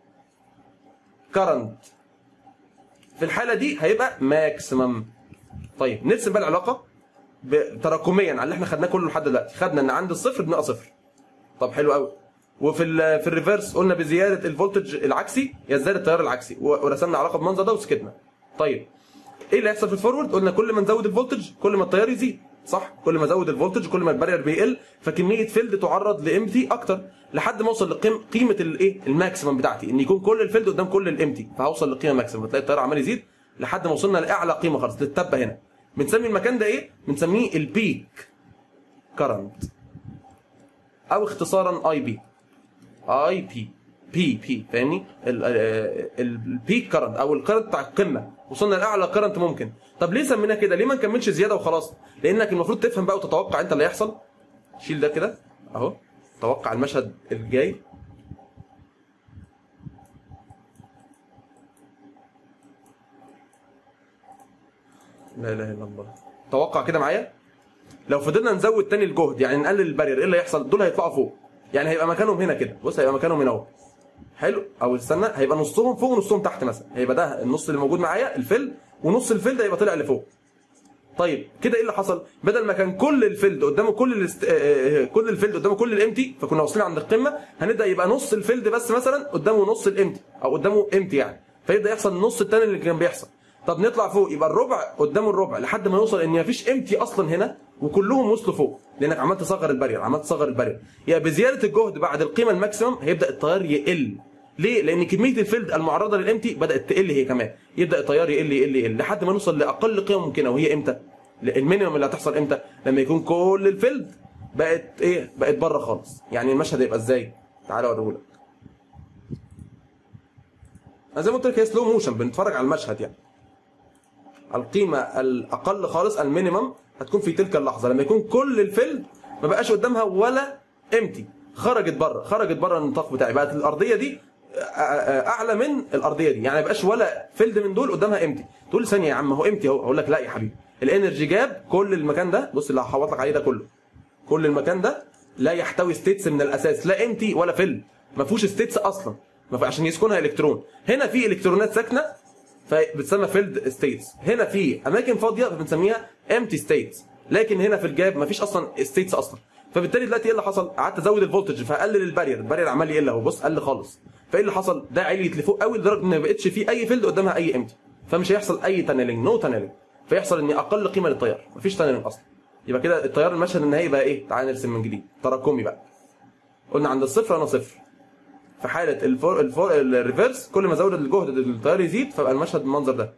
كرنت في الحاله دي هيبقى ماكسيمم طيب نرسم بقى العلاقه ب- تراكميا على اللي احنا خدناه كله لحد دلوقتي خدنا ان عند الصفر بنبقى صفر طب حلو قوي وفي ال في الريفرس قلنا بزياده الفولتج العكسي يزداد التيار العكسي و- ورسمنا علاقه بالمنظر ده وسكتنا طيب ايه اللي هيحصل في الفورورد قلنا كل ما نزود الفولتج كل ما التيار يزيد صح كل ما ازود الفولتج كل ما البارير بيقل فكميه فيلد تعرض لامتي اكتر لحد ما اوصل لقيمه الايه الماكسيمم بتاعتي ان يكون كل الفيلد قدام كل الامتي فهوصل لقيمه ماكسيمم تلاقي التيار عمال يزيد لحد ما وصلنا لاعلى قيمه خالص للتبه هنا بنسمي المكان ده ايه بنسميه البيك كرنت او اختصارا اي بي اي بي بي بي فاهمني البيك كرنت او الكرنت بتاع القمه وصلنا لاعلى كرنت ممكن طب ليه سميناه كده ليه ما نكملش زياده وخلاص لانك المفروض تفهم بقى وتتوقع انت اللي هيحصل شيل ده كده اهو توقع المشهد الجاي لا اله الا الله توقع كده معايا لو فضلنا نزود تاني الجهد يعني نقلل البارير ايه اللي هيحصل دول هيطلعوا فوق يعني هيبقى مكانهم هنا كده بص هيبقى مكانهم هنا اهو حلو او استنى هيبقى نصهم فوق ونصهم تحت مثلا هيبقى ده النص اللي موجود معايا الفيل ونص الفيل ده يبقى طلع لفوق طيب كده ايه اللي حصل بدل ما كان كل الفيلد قدامه كل الاست... آه، آه، كل الفيلد قدامه كل الامتي فكنا واصلين عند القمه هنبدا يبقى نص الفيلد بس مثلا قدامه نص الامتي او قدامه امتي يعني فيبدا يحصل النص الثاني اللي كان بيحصل طب نطلع فوق يبقى الربع قدامه الربع لحد ما يوصل ان مفيش امتي اصلا هنا وكلهم وصلوا فوق لانك عمال تصغر البارير عمال تصغر البارير يبقى بزياده الجهد بعد القيمه الماكسيمم هيبدا التيار يقل ليه؟ لان كميه الفيلد المعرضه للامتي بدات تقل هي كمان يبدا التيار يقل يقل يقل لحد ما نوصل لاقل قيمه ممكنه وهي امتى؟ المينيمم اللي هتحصل امتى؟ لما يكون كل الفيلد بقت ايه؟ بقت بره خالص يعني المشهد هيبقى ازاي؟ تعالى اوريهولك انا زي ما قلت لك هي سلو موشن بنتفرج على المشهد يعني القيمه الاقل خالص المينيمم هتكون في تلك اللحظه لما يكون كل الفيلد ما بقاش قدامها ولا امتي خرجت بره خرجت بره النطاق بتاعي بقت الارضيه دي اعلى من الارضيه دي يعني ما يبقاش ولا فيلد من دول قدامها امتي تقول ثانيه يا عم هو امتي اهو اقول لك لا يا حبيبي الانرجي جاب كل المكان ده بص اللي هحوط لك عليه ده كله كل المكان ده لا يحتوي ستيتس من الاساس لا امتي ولا فيلد ما فيهوش ستيتس اصلا ما في عشان يسكنها الكترون هنا في الكترونات ساكنه فبتسمى فيلد ستيتس هنا في اماكن فاضيه فبنسميها امتي ستيتس لكن هنا في الجاب ما فيش اصلا ستيتس اصلا فبالتالي دلوقتي ايه اللي حصل؟ قعدت ازود الفولتج فاقلل البارير، البارير عمال يقل اهو بص قل خالص. فايه اللي حصل؟ ده عليت لفوق قوي لدرجه ان ما بقتش في اي فيلد قدامها اي امتي. فمش هيحصل اي تانلينج نو تانلينج. فيحصل ان اقل قيمه للتيار، مفيش تانلينج اصلا. يبقى كده التيار المشهد النهائي بقى ايه؟ تعال نرسم من جديد، تراكمي بقى. قلنا عند الصفر انا صفر. في حاله الفور الفور الريفرس كل ما ازود الجهد التيار يزيد فبقى المشهد بالمنظر ده.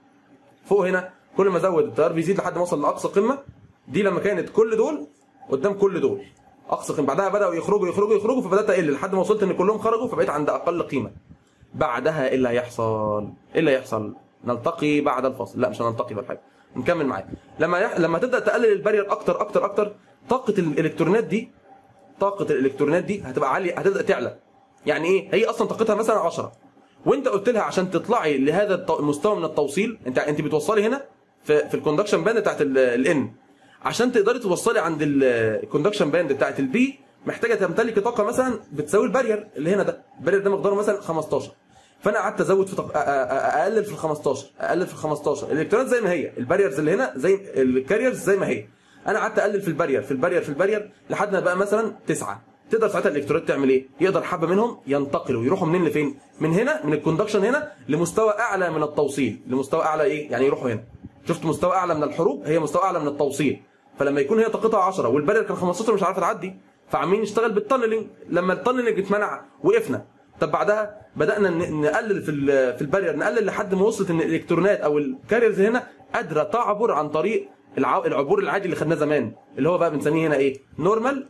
فوق هنا كل ما ازود التيار بيزيد لحد ما اوصل لاقصى قمه دي لما كانت كل دول قدام كل دول اقصى قيمه بعدها بداوا يخرجوا يخرجوا يخرجوا فبدات اقل لحد ما وصلت ان كلهم خرجوا فبقيت عند اقل قيمه بعدها ايه اللي هيحصل ايه اللي هيحصل نلتقي بعد الفاصل لا مش هنلتقي ولا حاجه نكمل معاك لما يح... لما تبدا تقلل البارير اكتر اكتر اكتر طاقه الالكترونات دي طاقه الالكترونات دي هتبقى عاليه هتبدا تعلى يعني ايه هي اصلا طاقتها مثلا 10 وانت قلت لها عشان تطلعي لهذا المستوى من التوصيل انت انت بتوصلي هنا في في الكوندكشن باند بتاعت الان عشان تقدري توصلي عند الكوندكشن باند بتاعت البي محتاجه تمتلكي طاقه مثلا بتساوي البارير اللي هنا ده البارير ده مقداره مثلا 15 فانا قعدت ازود في طق... اقلل في ال 15 اقلل في ال 15 الالكترونات زي ما هي الباريرز اللي هنا زي الكاريرز زي ما هي انا قعدت اقلل في البارير في البارير في البارير لحد ما بقى مثلا 9 تقدر ساعتها الالكترونات تعمل ايه؟ يقدر حبه منهم ينتقلوا يروحوا منين لفين؟ من هنا من الكوندكشن هنا لمستوى اعلى من التوصيل، لمستوى اعلى ايه؟ يعني يروحوا هنا. شفت مستوى اعلى من الحروب هي مستوى اعلى من التوصيل. فلما يكون هي طاقتها 10 والبارير كان 15 مش عارفه تعدي فعمالين نشتغل بالتانلينج لما التانلينج اتمنع وقفنا طب بعدها بدانا نقلل في في البارير نقلل لحد ما وصلت ان الالكترونات او الكاريرز هنا قادره تعبر عن طريق العبور العادي اللي خدناه زمان اللي هو بقى بنسميه هنا ايه نورمال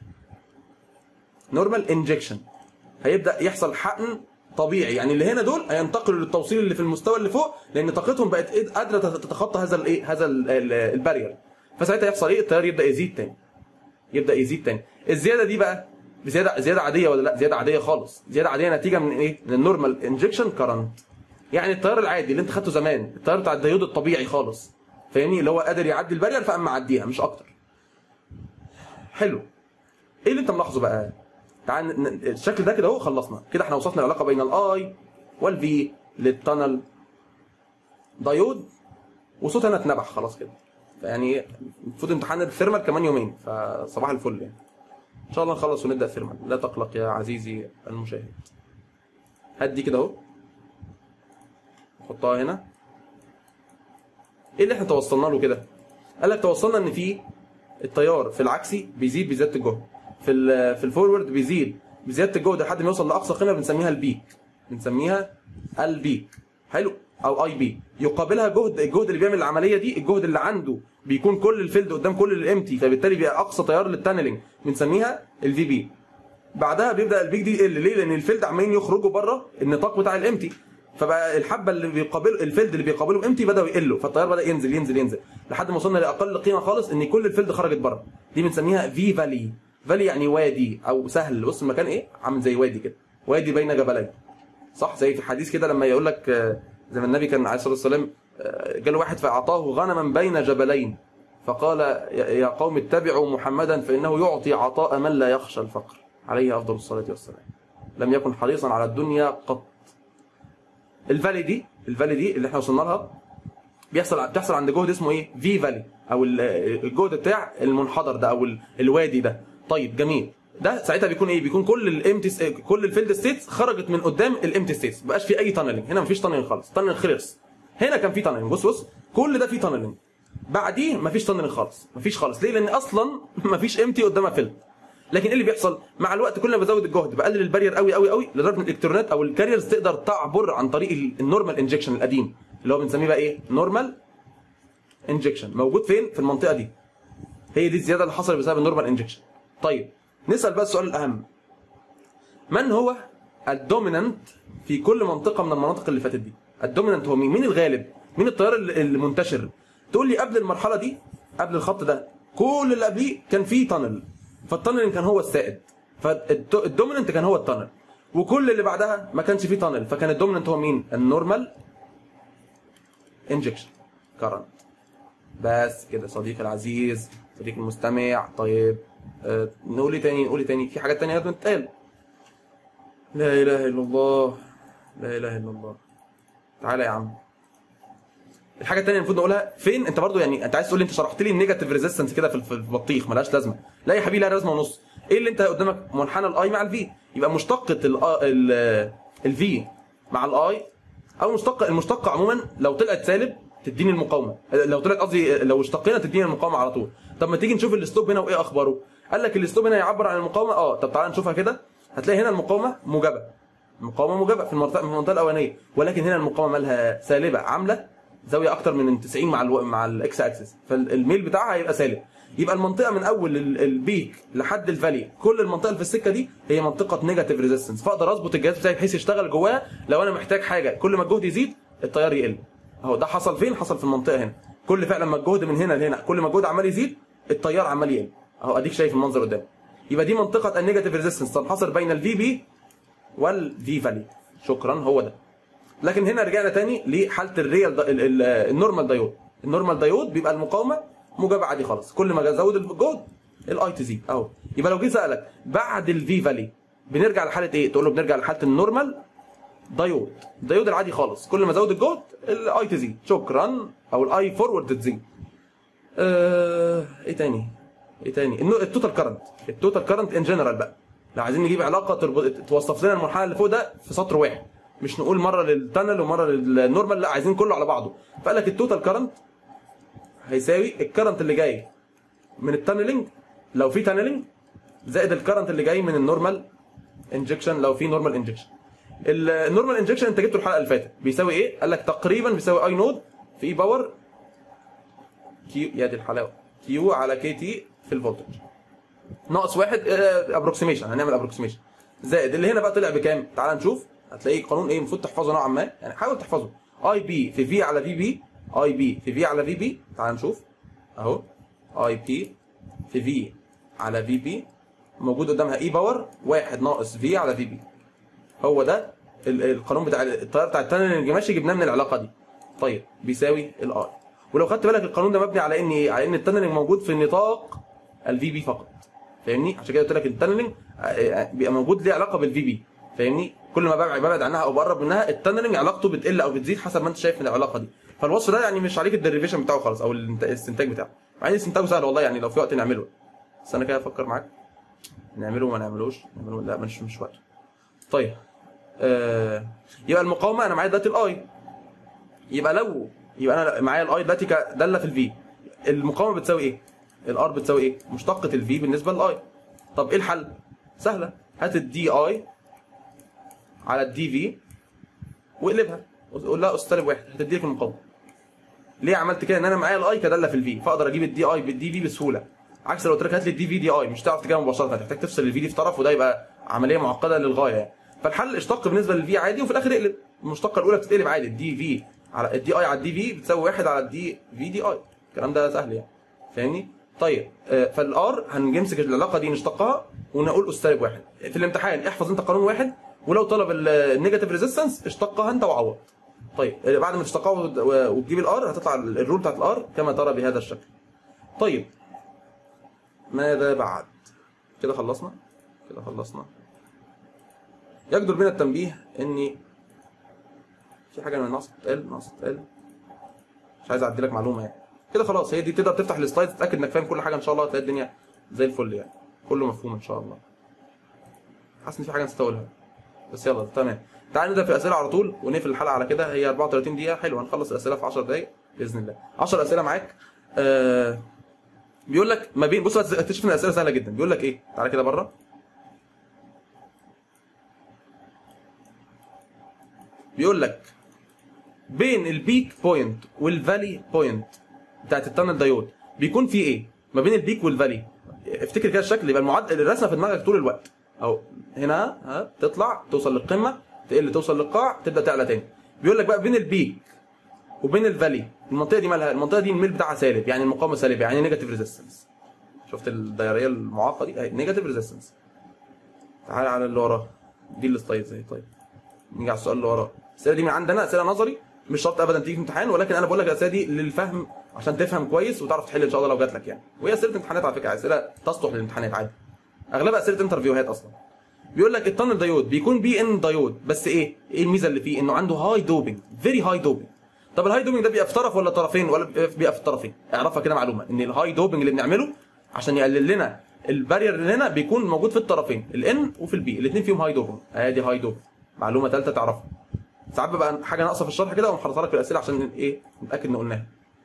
نورمال انجكشن هيبدا يحصل حقن طبيعي يعني اللي هنا دول هينتقلوا للتوصيل اللي في المستوى اللي فوق لان طاقتهم بقت قادره تتخطى هذا الايه هذا البارير فساعتها يحصل ايه التيار يبدا يزيد تاني يبدا يزيد تاني الزياده دي بقى زياده زياده عاديه ولا لا زياده عاديه خالص زياده عاديه نتيجه من ايه من النورمال انجكشن كرنت يعني التيار العادي اللي انت خدته زمان التيار بتاع الديود الطبيعي خالص فاهمني اللي هو قادر يعدي البارير فقام معديها مش اكتر حلو ايه اللي انت ملاحظه بقى تعال الشكل ده كده اهو خلصنا كده احنا وصفنا العلاقه بين الاي والفي للتنل دايود وصوت انا اتنبح خلاص كده يعني المفروض امتحان الثيرمال كمان يومين فصباح الفل يعني ان شاء الله نخلص ونبدا الثيرمال لا تقلق يا عزيزي المشاهد هات دي كده اهو نحطها هنا ايه اللي احنا توصلنا له كده قال لك توصلنا ان في التيار في العكسي بيزيد بزياده الجهد في ال في الفورورد بيزيد بزياده الجهد لحد ما يوصل لاقصى قيمه بنسميها البيك بنسميها البيك حلو او اي بي يقابلها جهد الجهد اللي بيعمل العمليه دي الجهد اللي عنده بيكون كل الفيلد قدام كل الامتي فبالتالي بيبقى اقصى تيار للتانلينج بنسميها الفي بي بعدها بيبدا البيك دي يقل ليه لان الفيلد عمالين يخرجوا بره النطاق بتاع الامتي فبقى الحبه اللي بيقابل الفيلد اللي بيقابله امتي بداوا يقلوا فالتيار بدا ينزل ينزل ينزل لحد ما وصلنا لاقل قيمه خالص ان كل الفيلد خرجت بره دي بنسميها في فالي فالي يعني وادي او سهل بص المكان ايه عامل زي وادي كده وادي بين جبلين صح زي في الحديث كده لما يقول لك زي ما النبي كان عليه الصلاه والسلام جاله واحد فاعطاه غنما بين جبلين فقال يا قوم اتبعوا محمدا فانه يعطي عطاء من لا يخشى الفقر عليه افضل الصلاه والسلام لم يكن حريصا على الدنيا قط الفالي دي الفالي دي اللي احنا وصلنا لها بيحصل بتحصل عند جهد اسمه ايه في فالي او الجهد بتاع المنحدر ده او الوادي ده طيب جميل ده ساعتها بيكون ايه بيكون كل الامتي كل الفيلد ستيتس خرجت من قدام الامتي ستيتس مبقاش في اي تانلنج هنا مفيش تانلنج خالص تانلنج خلص هنا كان في تانلنج بص بص كل ده فيه تانلنج بعديه مفيش تانلنج خالص مفيش خالص ليه لان اصلا مفيش امتي قدامها فيلد لكن ايه اللي بيحصل مع الوقت كل ما بزود الجهد بقلل البارير قوي قوي قوي لدرجه ان الالكترونات او الكاريرز تقدر تعبر عن طريق ال- النورمال انجكشن القديم اللي هو بنسميه بقى ايه نورمال انجكشن موجود فين في المنطقه دي هي دي الزياده اللي حصلت بسبب النورمال انجكشن طيب نسال بقى السؤال الاهم من هو الدومينانت في كل منطقه من المناطق اللي فاتت دي الدومينانت هو مين مين الغالب مين التيار ال- المنتشر تقول لي قبل المرحله دي قبل الخط ده كل اللي قبليه كان فيه تانل فالتانل كان هو السائد فالدومينانت كان هو التانل وكل اللي بعدها ما كانش فيه تانل فكان الدومينانت هو مين النورمال انجكشن كارنت بس كده صديقي العزيز صديقي المستمع طيب آه نقول ايه تاني نقول ايه تاني في حاجات تانية لازم تتقال لا اله الا الله لا اله الا الله تعالى يا عم الحاجه الثانيه المفروض نقولها فين انت برضو يعني انت عايز تقول لي انت شرحت لي النيجاتيف ريزيستنس كده في في البطيخ ملهاش لازمه لا يا حبيبي لها لازمه ونص ايه اللي انت قدامك منحنى الاي مع الفي يبقى مشتقه الفي مع الاي او مشتقه المشتقه عموما لو طلعت سالب تديني المقاومه لو طلعت قصدي لو اشتقينا تديني المقاومه على طول طب ما تيجي نشوف الاسلوب هنا وايه اخباره قال لك الاسلوب هنا يعبر عن المقاومه اه طب تعالى نشوفها كده هتلاقي هنا المقاومه موجبه المقاومه موجبه في المنطقه في المنطقه الاولانيه ولكن هنا المقاومه مالها سالبه عامله زاويه اكتر من 90 مع الو... مع الاكس اكسس فالميل بتاعها هيبقى سالب يبقى المنطقه من اول ال- البيك لحد الفالي كل المنطقه اللي في السكه دي هي منطقه نيجاتيف ريزيستنس فاقدر اظبط الجهاز بتاعي بحيث يشتغل جواها لو انا محتاج حاجه كل ما الجهد يزيد التيار يقل اهو ده حصل فين حصل في المنطقه هنا كل فعلا ما الجهد من هنا لهنا كل ما الجهد عمال يزيد التيار عمال يقل اهو اديك شايف المنظر قدامك يبقى دي منطقه النيجاتيف ريزيستنس تنحصر بين الفي بي والفي فالي شكرا هو ده لكن هنا رجعنا تاني لحاله الريال دا ال- ال- النورمال دايود النورمال دايود بيبقى المقاومه موجبه عادي خالص كل ما ازود الجهد الاي تزيد اهو يبقى لو جه سالك بعد الفي فالي بنرجع لحاله ايه تقول له بنرجع لحاله النورمال دايود الدايود العادي خالص كل ما ازود الجهد الاي تزيد شكرا او الاي فورورد تزيد آه ايه تاني ايه تاني النو- التوتال كارنت التوتال كارنت ان جنرال بقى لو عايزين نجيب علاقه تربط توصف لنا المرحله اللي فوق ده في سطر واحد مش نقول مره للتانل ومره للنورمال لا عايزين كله على بعضه فقال لك التوتال كارنت هيساوي الكارنت اللي جاي من التانلنج لو في تانلنج زائد الكارنت اللي جاي من النورمال انجكشن لو في نورمال انجكشن النورمال انجكشن انت جبته الحلقه اللي فاتت بيساوي ايه؟ قال لك تقريبا بيساوي اي نود في اي باور كيو يا دي الحلاوه كيو على كي تي في الفولتج ناقص واحد ابروكسيميشن هنعمل ابروكسيميشن زائد اللي هنا بقى طلع بكام؟ تعال نشوف هتلاقيه قانون ايه المفروض تحفظه نوعا ما يعني حاول تحفظه اي بي في في على في بي اي بي في في على في بي تعال نشوف اهو اي بي في في على في بي موجود قدامها اي باور واحد ناقص في على في بي هو ده ال- القانون بتاع التيار بتاع التانل ماشي جبناه من العلاقه دي طيب بيساوي الاي ولو خدت بالك القانون ده مبني على ان ايه؟ على ان التانلنج موجود في نطاق الفي بي فقط فاهمني عشان كده قلت لك التانلنج آه، بيبقى موجود ليه علاقه بالفي بي فاهمني كل ما ببعد ببعد عنها او بقرب منها التانلنج علاقته بتقل او بتزيد حسب ما انت شايف من العلاقه دي فالوصف ده يعني مش عليك الديريفيشن بتاعه خالص او الانت- الاستنتاج بتاعه مع ان استنتاجه سهل والله يعني لو في وقت نعمله بس انا كده افكر معاك نعمله وما نعملوش نعمله لا مش مش وقته طيب آه يبقى المقاومه انا معايا دلوقتي الاي يبقى لو يبقى انا معايا الاي دلوقتي كداله في الفي المقاومه بتساوي ايه؟ الار بتساوي ايه؟ مشتقه الفي بالنسبه للاي طب ايه الحل؟ سهله هات الدي اي على الدي في واقلبها قول لها اس سالب واحد هتديلك المقاومه ليه عملت كده ان انا معايا الاي كداله في الفي فاقدر اجيب الدي اي بالدي في بسهوله عكس لو قلت لك هات لي الدي في دي اي مش هتعرف تجيبها مباشره هتحتاج تفصل الفي دي في طرف وده يبقى عمليه معقده للغايه يعني فالحل اشتق بالنسبه للفي عادي وفي الاخر اقلب المشتقه الاولى بتتقلب عادي الدي في على الدي اي على الدي في بتساوي واحد على الدي في دي اي الكلام ده سهل يعني فاهمني طيب آه، فالار هنمسك العلاقه دي نشتقها ونقول اس سالب واحد في الامتحان احفظ انت قانون واحد ولو طلب النيجاتيف ريزيستنس اشتقها انت وعوض طيب آه، بعد ما تشتقها وت- وتجيب الار هتطلع الرول بتاعت الار كما ترى بهذا الشكل طيب ماذا بعد كده خلصنا كده خلصنا يجدر بنا التنبيه اني في حاجه من ناقص تقل ناقص تقل مش عايز اعدي لك معلومه يعني كده خلاص هي دي تقدر تفتح السلايد تتاكد انك فاهم كل حاجه ان شاء الله تلاقي الدنيا زي الفل يعني كله مفهوم ان شاء الله حاسس ان في حاجه نسيت اقولها بس يلا تمام تعال نبدا في الاسئله على طول ونقفل الحلقه على كده هي 34 دقيقه حلو هنخلص الاسئله في 10 دقائق باذن الله 10 اسئله معاك آه بيقول لك ما بين بص اكتشف ان الاسئله سهله جدا بيقول لك ايه تعالى كده بره بيقول لك بين البيك بوينت والفالي بوينت بتاعت التانل دايود بيكون في ايه ما بين البيك والفالي افتكر كده الشكل يبقى المعدل الرسمه في دماغك طول الوقت اهو هنا ها تطلع توصل للقمه تقل توصل للقاع تبدا تعلى تاني بيقول لك بقى بين البيك وبين الفالي المنطقه دي مالها المنطقه دي الميل بتاعها سالب يعني المقاومه سالبه يعني نيجاتيف ريزيستنس شفت الدايريه المعاقه دي اهي نيجاتيف ريزيستنس تعال على اللي وراه دي السلايدز اهي طيب نيجي على السؤال اللي وراه الاسئله دي من عندنا اسئله نظري مش شرط ابدا تيجي في امتحان ولكن انا بقول لك الاسئله دي للفهم عشان تفهم كويس وتعرف تحل ان شاء الله لو جات لك يعني وهي اسئله امتحانات على فكره اسئله تصلح للامتحانات عادي اغلبها اسئله انترفيوهات اصلا بيقول لك التانل دايود بيكون بي ان دايود بس ايه ايه الميزه اللي فيه انه عنده هاي دوبنج فيري هاي دوبنج طب الهاي دوبنج ده بيبقى في طرف ولا طرفين ولا بيبقى في الطرفين اعرفها كده معلومه ان الهاي دوبنج اللي بنعمله عشان يقلل لنا البارير اللي هنا بيكون موجود في الطرفين الان وفي البي الاثنين فيهم هاي دوبنج ادي هاي دوبنج معلومه ثالثه تعرفها ساعات بيبقى حاجه ناقصه في الشرح كده ومحرصها لك في الاسئله عشان ايه نتاكد ان قلناها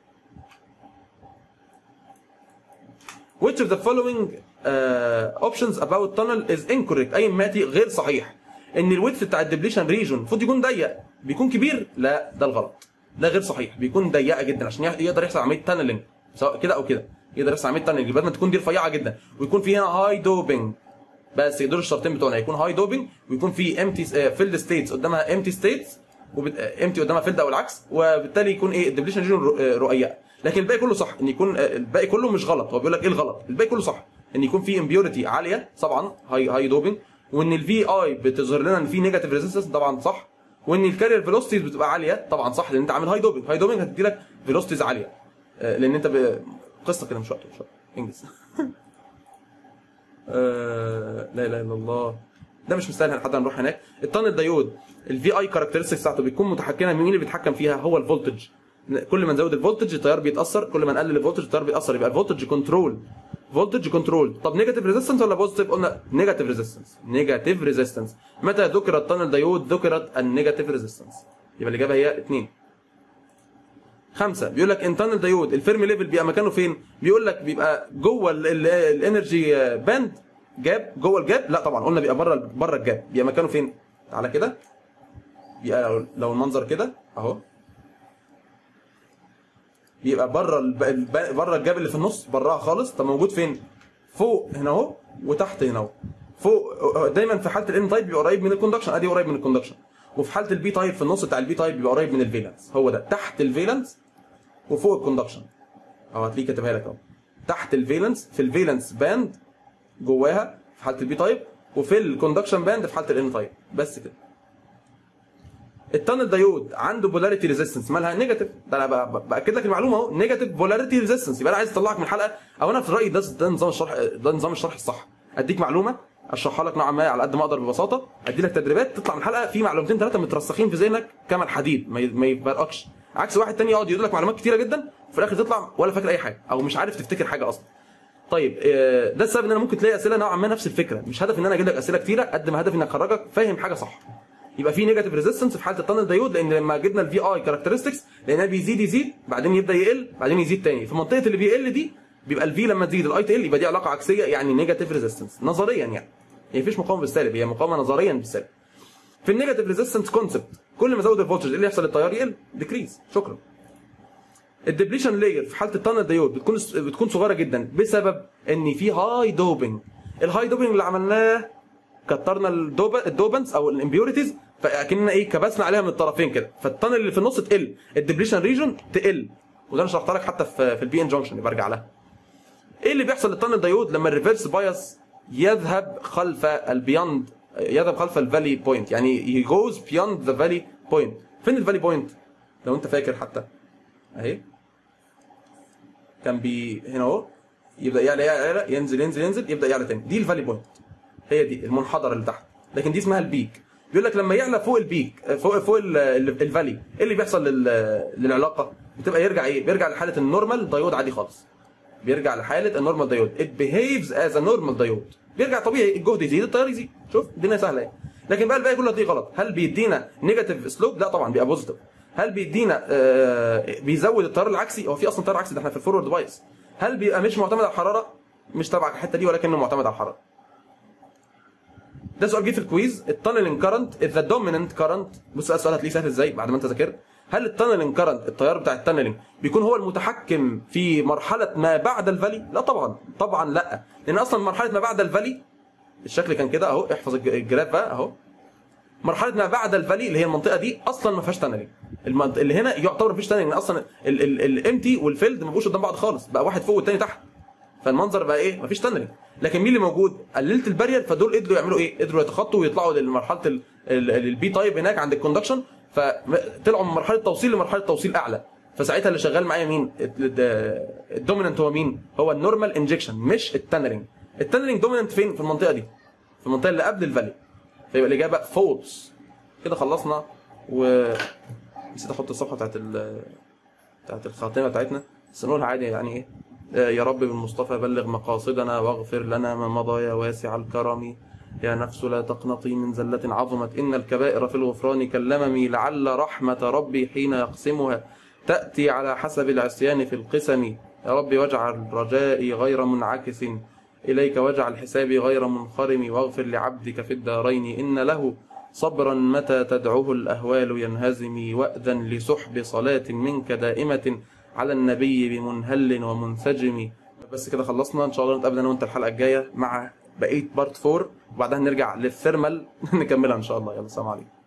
which of the following uh, options about tunnel is incorrect اي ماتي غير صحيح ان الويدث بتاع الدبليشن ريجون المفروض يكون ضيق بيكون كبير لا ده الغلط ده غير صحيح بيكون ضيقه جدا عشان يقدر يحصل عمليه تانلنج سواء كده او كده يقدر يحصل عمليه تانلنج بدل ما تكون دي رفيعه جدا ويكون في هنا هاي دوبنج بس دول الشرطين بتوعنا يكون هاي دوبنج ويكون في امتي فيلد ستيتس قدامها امتي ستيتس امتي قدامها فيلد او العكس وبالتالي يكون ايه الدبليشن ريجون رقيقه لكن الباقي كله صح ان يكون الباقي كله مش غلط هو بيقول لك ايه الغلط الباقي كله صح ان يكون في امبيورتي عاليه طبعا هاي هاي دوبنج وان الفي اي بتظهر لنا ان في نيجاتيف ريزيستنس طبعا صح وان الكارير فيلوسيتيز بتبقى عاليه طبعا صح لان انت عامل هاي دوبنج هاي دوبنج هتدي لك فيلوسيتيز عاليه لان انت ب... قصه كده مش وقت مش وقت انجز آه لا اله الا الله ده مش مستاهل حتى نروح هناك التانل دايود الفي اي كاركترستكس بتاعته بيكون متحكمه مين اللي بيتحكم فيها هو الفولتج كل ما نزود الفولتج التيار بيتاثر كل ما نقلل الفولتج التيار بيتاثر يبقى الفولتج كنترول فولتج كنترول طب نيجاتيف ريزيستنس ولا بوزيتيف قلنا نيجاتيف ريزيستنس نيجاتيف ريزيستنس متى ذكر التانل دايود ذكرت النيجاتيف ريزيستنس يبقى الاجابه هي 2 خمسة بيقول لك انترنال دايود الفيرمي ليفل بيبقى مكانه فين؟ بيقول لك بيبقى جوه الانرجي باند جاب جوه الجاب لا طبعا قلنا بيبقى بره بره الجاب بيبقى مكانه فين؟ تعالى كده بيبقى لو المنظر كده اهو بيبقى بره بره الجاب اللي في النص براها خالص طب موجود فين؟ فوق هنا اهو وتحت هنا اهو فوق دايما في حاله الان تايب بيبقى قريب من الكوندكشن ادي قريب من الكوندكشن وفي حاله البي تايب في النص بتاع البي تايب بيبقى قريب من الفالنس هو ده تحت الفالنس وفوق الكوندكشن اهو هتلاقيه كاتبها لك اهو تحت الفالنس في الفالنس باند جواها في حاله البي تايب وفي الكوندكشن باند في حاله الان تايب بس كده التانل دايود عنده بولاريتي ريزيستنس مالها نيجاتيف ده انا باكد لك المعلومه اهو نيجاتيف بولاريتي ريزيستنس يبقى انا عايز اطلعك من الحلقه او انا في رايي ده ده نظام الشرح ده نظام الشرح الصح اديك معلومه اشرحها لك نوعا ما على قد ما اقدر ببساطه ادي لك تدريبات تطلع من الحلقه في معلومتين ثلاثه مترسخين في ذهنك كما الحديد ما يفرقكش عكس واحد تاني يقعد يقول لك معلومات كتيره جدا وفي الاخر تطلع ولا فاكر اي حاجه او مش عارف تفتكر حاجه اصلا طيب ده السبب ان انا ممكن تلاقي اسئله نوعا ما نفس الفكره مش هدف ان انا اجيب لك اسئله كتيره قد ما هدف اني اخرجك فاهم حاجه صح يبقى في نيجاتيف ريزيستنس في حاله التانل دايود لان لما جبنا الفي اي كاركترستكس لانها بيزيد يزيد بعدين يبدا يقل بعدين يزيد تاني في منطقه اللي بيقل دي بيبقى الفي لما تزيد الاي تقل يبقى دي علاقه عكسيه يعني نيجاتيف ريزيستنس نظريا يعني هي مفيش مقاومه بالسالب هي مقاومه نظريا بالسالب في النيجاتيف ريزيستنس كونسبت كل ما ازود الفولتج ايه اللي يحصل للتيار يقل ديكريز شكرا الدبليشن لاير في حاله التانل دايود بتكون بتكون صغيره جدا بسبب ان في هاي دوبنج الهاي دوبنج اللي عملناه كترنا الدوبنس او الامبيوريتيز فاكننا ايه كبسنا عليها من الطرفين كده فالتانل اللي في النص تقل الدبليشن ريجون تقل وده انا شرحت لك حتى في في البي ان جونكشن برجع لها ايه اللي بيحصل للتانل دايود لما الريفرس بايس يذهب خلف البياند يذهب خلف الفالي بوينت يعني يجوز بياند ذا فالي بوينت فين الفالي بوينت لو انت فاكر حتى اهي كان بي هنا اهو يبدا يعلى يعلى ينزل ينزل ينزل يبدا يعلى تاني دي الفالي بوينت هي دي المنحدره اللي تحت لكن دي اسمها البيك بيقول لك لما يعلى فوق البيك فوق فوق الفالي ايه اللي بيحصل للعلاقه بتبقى يرجع ايه بيرجع لحاله النورمال دايود عادي خالص بيرجع لحاله النورمال دايود it behaves as a normal دايود بيرجع طبيعي الجهد يزيد التيار يزيد شوف الدنيا سهله اهي لكن بقى الباقي كله هتلاقيه غلط هل بيدينا نيجاتيف سلوب لا طبعا بيبقى بوزيتيف هل بيدينا آه بيزود التيار العكسي هو في اصلا تيار عكسي ده احنا في الفورورد بايس هل بيبقى مش معتمد على الحراره مش تبع الحته دي ولكنه معتمد على الحراره ده سؤال جه في الكويز التانلينج كارنت اذا دوميننت كارنت بص بقى السؤال هتلاقيه سهل ازاي بعد ما انت ذاكرت هل التانلينج كارنت التيار بتاع التانلينج بيكون هو المتحكم في مرحله ما بعد الفالي لا طبعا طبعا لا لان اصلا مرحله ما بعد الفالي الشكل كان كده اهو احفظ الج- الجراف بقى اهو مرحله ما بعد الفالي اللي هي المنطقه دي اصلا ما فيهاش تانلينج المنط... اللي هنا يعتبر ما فيش تانلينج لان اصلا الامتي والفيلد ما بقوش قدام بعض خالص بقى واحد فوق والتاني تحت فالمنظر بقى ايه مفيش تانلينج لكن مين اللي موجود قللت البارير فدول قدروا يعملوا ايه قدروا يتخطوا ويطلعوا لمرحله ال- ال- البي تايب هناك عند الكوندكشن فطلعوا من مرحله توصيل لمرحله توصيل اعلى فساعتها اللي شغال معايا مين الدوميننت هو مين هو النورمال انجكشن مش التانلينج التانلينج دوميننت فين في المنطقه دي في المنطقه اللي قبل الفالي فيبقى الاجابه فولس كده خلصنا و نسيت احط الصفحه بتاعت ال بتاعت الخاتمه بتاعتنا بس نقولها عادي يعني ايه آه، يا رب بالمصطفى بلغ مقاصدنا واغفر لنا ما مضى يا واسع الكرم يا نفس لا تقنطي من زلة عظمت إن الكبائر في الغفران كاللمم لعل رحمة ربي حين يقسمها تأتي على حسب العصيان في القسم يا رب واجعل رجائي غير منعكس إليك واجعل حسابي غير منخرم واغفر لعبدك في الدارين إن له صبرا متى تدعوه الأهوال ينهزم وأذن لسحب صلاة منك دائمة على النبي بمنهل ومنسجم بس كده خلصنا إن شاء الله نتقابل أنا وأنت الحلقة الجاية مع بقية بارت 4 وبعدها نرجع للثيرمال نكملها إن شاء الله يلا سلام عليكم